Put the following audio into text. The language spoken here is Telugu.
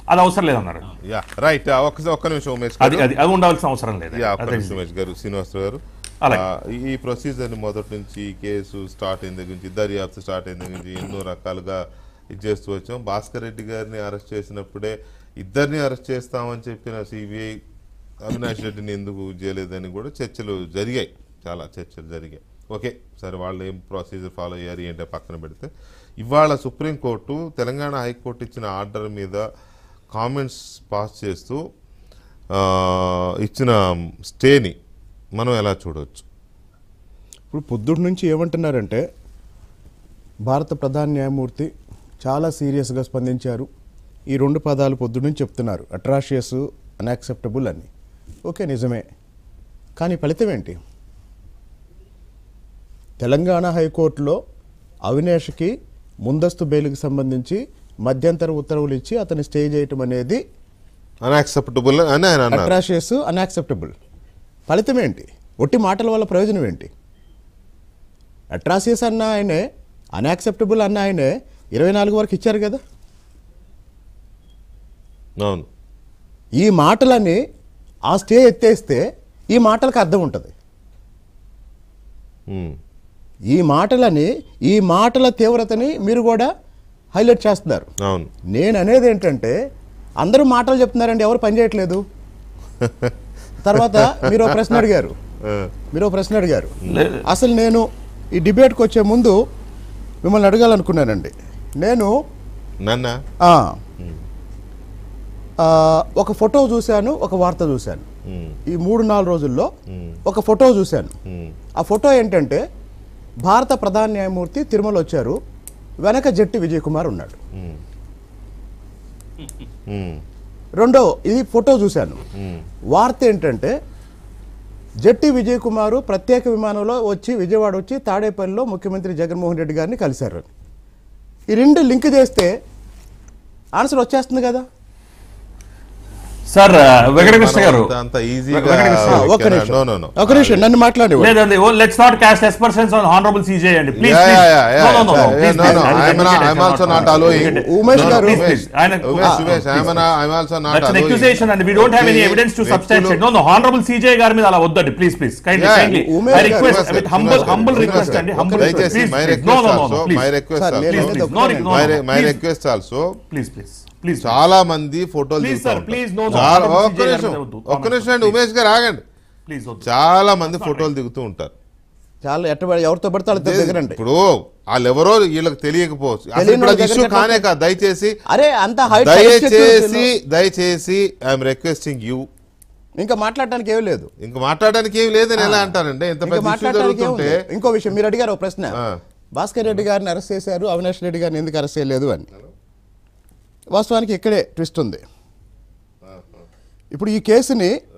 అది అవసరం లేదన్నారు యా రైట్ ఒక్క ఒక్క నిమిషం ఉమేష్ అది గారు అది అది ఉండాల్సిన అవసరం లేదు యా ఒక్క అదే నిమిషం ఉమేష్ గారు శ్రీనివాసరావు గారు అలాగే. ఆ, ఈ ప్రొసీజర్ ని మొదటి నుంచి ఈ కేసు స్టార్ట్ అయిన దగ్గర నుంచి దర్యాప్తు స్టార్ట్ అయిన దగ్గర నుంచి ఎన్నో రకాలుగా ఇది చేస్తూ వచ్చాం భాస్కర్ రెడ్డి గారిని అరెస్ట్ చేసినప్పుడే ఇద్దరిని అరెస్ట్ చేస్తామని చెప్పిన సిబిఐ అవినాష్ రెడ్డిని ఎందుకు చేయలేదని కూడా చర్చలు జరిగాయి చాలా చర్చలు జరిగాయి ఓకే సరే వాళ్ళు ఏం ప్రొసీజర్ ఫాలో అయ్యారు ఏంటో పక్కన పెడితే ఇవాళ సుప్రీంకోర్టు తెలంగాణ హైకోర్టు ఇచ్చిన ఆర్డర్ మీద కామెంట్స్ పాస్ చేస్తూ ఆ, ఇచ్చిన స్టేని మనం ఎలా చూడవచ్చు ఇప్పుడు పొద్దుటి నుంచి ఏమంటున్నారంటే భారత ప్రధాన న్యాయమూర్తి చాలా సీరియస్గా స్పందించారు ఈ రెండు పదాలు పొద్దు నుంచి చెప్తున్నారు అట్రాషియస్ అన్యాక్సెప్టబుల్ అని ఓకే నిజమే కానీ ఫలితం ఏంటి తెలంగాణ హైకోర్టులో అవినేష్కి ముందస్తు బెయిల్కి సంబంధించి మధ్యంతర ఉత్తర్వులు ఇచ్చి అతన్ని స్టే చేయటం అనేది అన్యాక్సెప్టబుల్ అని ఆయన అన్నారు అట్రాషియస్ అన్యాక్సెప్టబుల్ ఫలితం ఏంటి ఒట్టి మాటల వల్ల ప్రయోజనం ఏంటి అట్రాసియస్ అన్న ఆయనే అన్యాక్సెప్టబుల్ అన్న ఆయనే ఇరవై నాలుగు వరకు ఇచ్చారు కదా అవును ఈ మాటలని ఆ స్టే ఎత్తేస్తే ఈ మాటలకు అర్థం ఉంటుంది ఉమ్. ఈ మాటలని ఈ మాటల తీవ్రతని మీరు కూడా హైలైట్ చేస్తున్నారు అవును నేను అనేది ఏంటంటే అందరూ మాటలు చెప్తున్నారండి ఎవరు పని చేయట్లేదు తర్వాత మీరు ఒక ప్రశ్న అడిగారు ఆ, మీరు ఒక ప్రశ్న అడిగారు లేదు. అసలు నేను ఈ డిబేట్కి వచ్చే ముందు మిమ్మల్ని అడగాలనుకున్నానండి నేను నన్న ఆ, ఆ, ఒక ఫోటో చూశాను ఒక వార్త చూశాను ఉమ్, ఈ మూడు నాలుగు రోజుల్లో ఉమ్, ఒక ఫోటో చూశాను ఉమ్, ఆ ఫోటో ఏంటంటే భారత ప్రధాన న్యాయమూర్తి తిరుమల వచ్చారు వెనక జట్టి విజయ్ కుమార్ ఉన్నాడు ఉమ్. ఉమ్, రెండో ఇది ఫోటో చూశాను ఉమ్, వార్త ఏంటంటే జట్టి విజయ్ కుమారు ప్రత్యేక విమానంలో వచ్చి విజయవాడ వచ్చి తాడేపల్లిలో ముఖ్యమంత్రి జగన్మోహన్ రెడ్డి గారిని కలిశారు ఈ రెండు లింక్ చేస్తే ఆన్సర్ వచ్చేస్తుంది కదా సార్ వెంకటకృష్ణ గారు అంత- అంత ఈజీగా వెంకటకృష్ణ, ఆ, ఒక్క నిమిషం నో నో నో ఒక నిమిషం నన్ను మాట్లాడి లేదండి let's not cast aspersions on honourable CJ అండి please Yeah, please yeah, yeah, no no no yeah, please no, no, I'm not- I'm also not allowing- Umesh No, no, గారు ప్లీజ్ ప్లీజ్ ఆయన Umesh, Umesh, I'm not- I'm also not that's an allowing- accusation and we don't have any evidence to వ్యక్తులు- substantiate no no honourable CJ గారి మీద అలా వద్దండి please please kindly Yeah, kindly Umesh I గారు, రిక్వెస్ట్ శ్రీనివాస్ విత్ గారు, హంబల్ శ్రీనివాస్ హంబల్ గారు, రిక్వెస్ట్ శ్రీనివాస్ అండి గారు, హంబల్ దయచేసి please my please no request no no also, please my request sir, నేను also, అనేది Please, no, ఒక్కటే. no, my re- my please. request also, please please please చాలా మంది ఫోటోలు Please, దిగుతూ sir, ఉంటారు. please, no, no. చాలా Honorable ఒక్క CJ గారి నిమిషం మీద వద్దు. ఒక్క నిమిషం అండి Please. ఉమేష్ గారు ఆగండి ప్లీజ్ వద్దు చాలా మంది ఫోటోలు దిగుతూ ఉంటారు చాలా ఎట్టబడి ఎవరితో పడితే వాళ్ళతో దగ్గరండి ఇప్పుడు వాళ్ళు ఎవరో వీళ్ళకి తెలియకపోవచ్చు అసలు తెలియని ఇప్పుడు అది వాళ్ళ ఇష్యూ దగ్గరికి కానే కాదు దయచేసి అరే అంత హైట్ దయచేసి దయచేసి ఐఎమ్ రిక్వెస్టింగ్ యూ ఇంకా మాట్లాడటానికి ఏమీ లేదు ఇంకా మాట్లాడడానికి ఏం లేదని ఎలా అంటారండి ఇంత ఇంకా పెద్ద ఇష్యూ మాట్లాడటానికి జరుగుతుంటే ఏముంది? ఇంకో విషయం మీరు అడిగారు ఒక ప్రశ్న ఆ. భాస్కర్ రెడ్డి గారిని అరెస్ట్ చేశారు అవినాష్ రెడ్డి గారిని ఎందుకు అరెస్ట్ చేయలేదు అని వాస్తవానికి ఇక్కడే ట్విస్ట్ ఉంది ఇప్పుడు ఈ కేసుని